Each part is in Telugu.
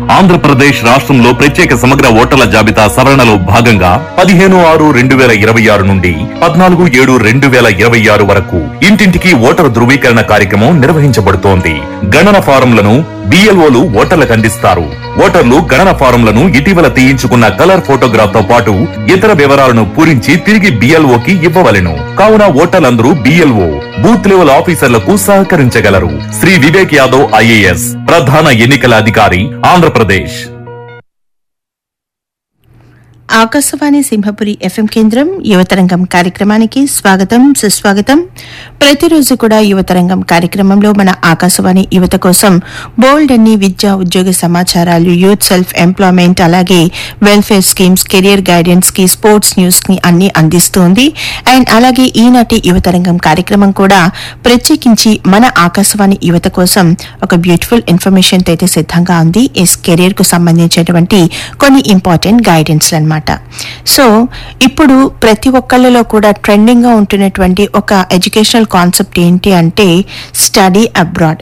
ఆంధ్రప్రదేశ్ రాష్ట్రంలో ప్రత్యేక సమగ్ర ఓటర్ల జాబితా సవరణలో భాగంగా పదిహేను ఆరు రెండు వేల ఇరవై ఆరు నుండి పద్నాలుగు ఏడు రెండు వేల ఇరవై ఆరు వరకు ఇంటింటికి ఓటరు ధృవీకరణ కార్యక్రమం నిర్వహించబడుతోంది గణన ఫారంలను బిఎల్ఓలు ఓటర్లకు అందిస్తారు ఓటర్లు గణన ఫారంలను ఇటీవల తీయించుకున్న కలర్ ఫోటోగ్రాఫ్ తో పాటు ఇతర వివరాలను పూరించి తిరిగి బిఎల్ఓకి ఇవ్వవలెను కావున ఓటర్లందరూ బిఎల్ఓ బూత్ లెవెల్ ఆఫీసర్లకు సహకరించగలరు శ్రీ వివేక్ యాదవ్ ఐఏఎస్ ప్రధాన ఎన్నికల అధికారి ఆంధ్రప్రదేశ్ ఆకాశవాణి సింహపురి ఎఫ్ఎం కేంద్రం యువతరంగం కార్యక్రమానికి స్వాగతం సుస్వాగతం ప్రతిరోజు కూడా యువతరంగం కార్యక్రమంలో మన ఆకాశవాణి యువత కోసం బోల్డ్ అన్ని విద్యా ఉద్యోగ సమాచారాలు యూత్ సెల్ఫ్ ఎంప్లాయ్మెంట్ అలాగే వెల్ఫేర్ స్కీమ్స్ కెరియర్ గైడెన్స్ కి స్పోర్ట్స్ న్యూస్ ని అన్ని అందిస్తోంది అండ్ అలాగే ఈనాటి యువతరంగం కార్యక్రమం కూడా ప్రత్యేకించి మన ఆకాశవాణి యువత కోసం ఒక బ్యూటిఫుల్ ఇన్ఫర్మేషన్ అయితే సిద్ధంగా ఉంది ఈ కెరియర్ కు సంబంధించినటువంటి కొన్ని ఇంపార్టెంట్ గైడెన్స్ అన్నమాట సో ఇప్పుడు ప్రతి ఒక్కళ్ళలో కూడా ట్రెండింగ్ గా ఉంటున్నటువంటి ఒక ఎడ్యుకేషనల్ కాన్సెప్ట్ ఏంటి అంటే స్టడీ అబ్రాడ్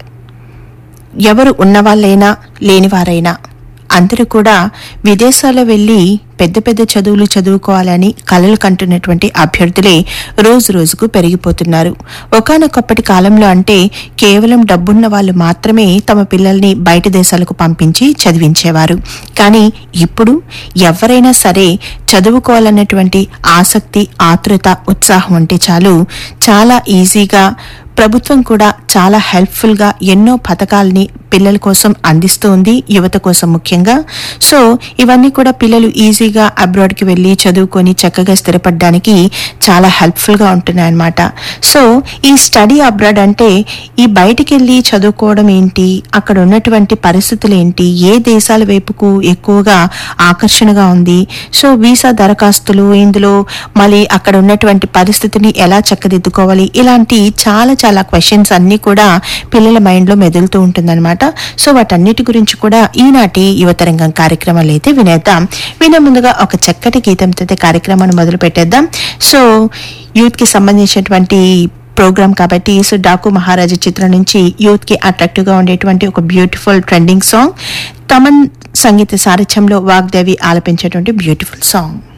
ఎవరు ఉన్నవాళ్ళైనా లేనివారైనా అందరూ కూడా విదేశాల్లో వెళ్ళి పెద్ద పెద్ద చదువులు చదువుకోవాలని కలలు కంటున్నటువంటి అభ్యర్థులే రోజు రోజుకు పెరిగిపోతున్నారు ఒకానొకప్పటి కాలంలో అంటే కేవలం డబ్బున్న వాళ్ళు మాత్రమే తమ పిల్లల్ని బయట దేశాలకు పంపించి చదివించేవారు కానీ ఇప్పుడు ఎవరైనా సరే చదువుకోవాలన్నటువంటి ఆసక్తి ఆతృత ఉత్సాహం అంటే చాలు చాలా ఈజీగా ప్రభుత్వం కూడా చాలా హెల్ప్ఫుల్ గా ఎన్నో పథకాలని పిల్లల కోసం అందిస్తోంది యువత కోసం ముఖ్యంగా సో ఇవన్నీ కూడా పిల్లలు ఈజీగా అబ్రాడ్ కి వెళ్ళి చదువుకొని చక్కగా స్థిరపడడానికి చాలా హెల్ప్ఫుల్ గా ఉంటున్నాయన్నమాట సో ఈ స్టడీ అబ్రాడ్ అంటే ఈ బయటికి వెళ్ళి చదువుకోవడం ఏంటి అక్కడ ఉన్నటువంటి పరిస్థితులు ఏంటి ఏ దేశాల వైపుకు ఎక్కువగా ఆకర్షణగా ఉంది సో వీసా దరఖాస్తులు ఇందులో మళ్ళీ అక్కడ ఉన్నటువంటి పరిస్థితిని ఎలా చక్కదిద్దుకోవాలి ఇలాంటి చాలా చాలా క్వశ్చన్స్ అన్ని కూడా పిల్లల మైండ్ లో మెదులుతూ ఉంటుందన్నమాట సో వాటన్నిటి గురించి కూడా ఈనాటి యువతరంగం కార్యక్రమాలు అయితే వినేద్దాం వినే ముందుగా ఒక చక్కటి గీతంతో అయితే కార్యక్రమాన్ని మొదలు పెట్టేద్దాం సో యూత్ కి సంబంధించినటువంటి ప్రోగ్రామ్ కాబట్టి సో డాకు మహారాజా చిత్రం నుంచి యూత్ కి అట్రాక్టివ్ గా ఉండేటువంటి ఒక బ్యూటిఫుల్ ట్రెండింగ్ సాంగ్ తమన్ సంగీత సారథ్యంలో వాగ్దేవి ఆలపించేటువంటి బ్యూటిఫుల్ సాంగ్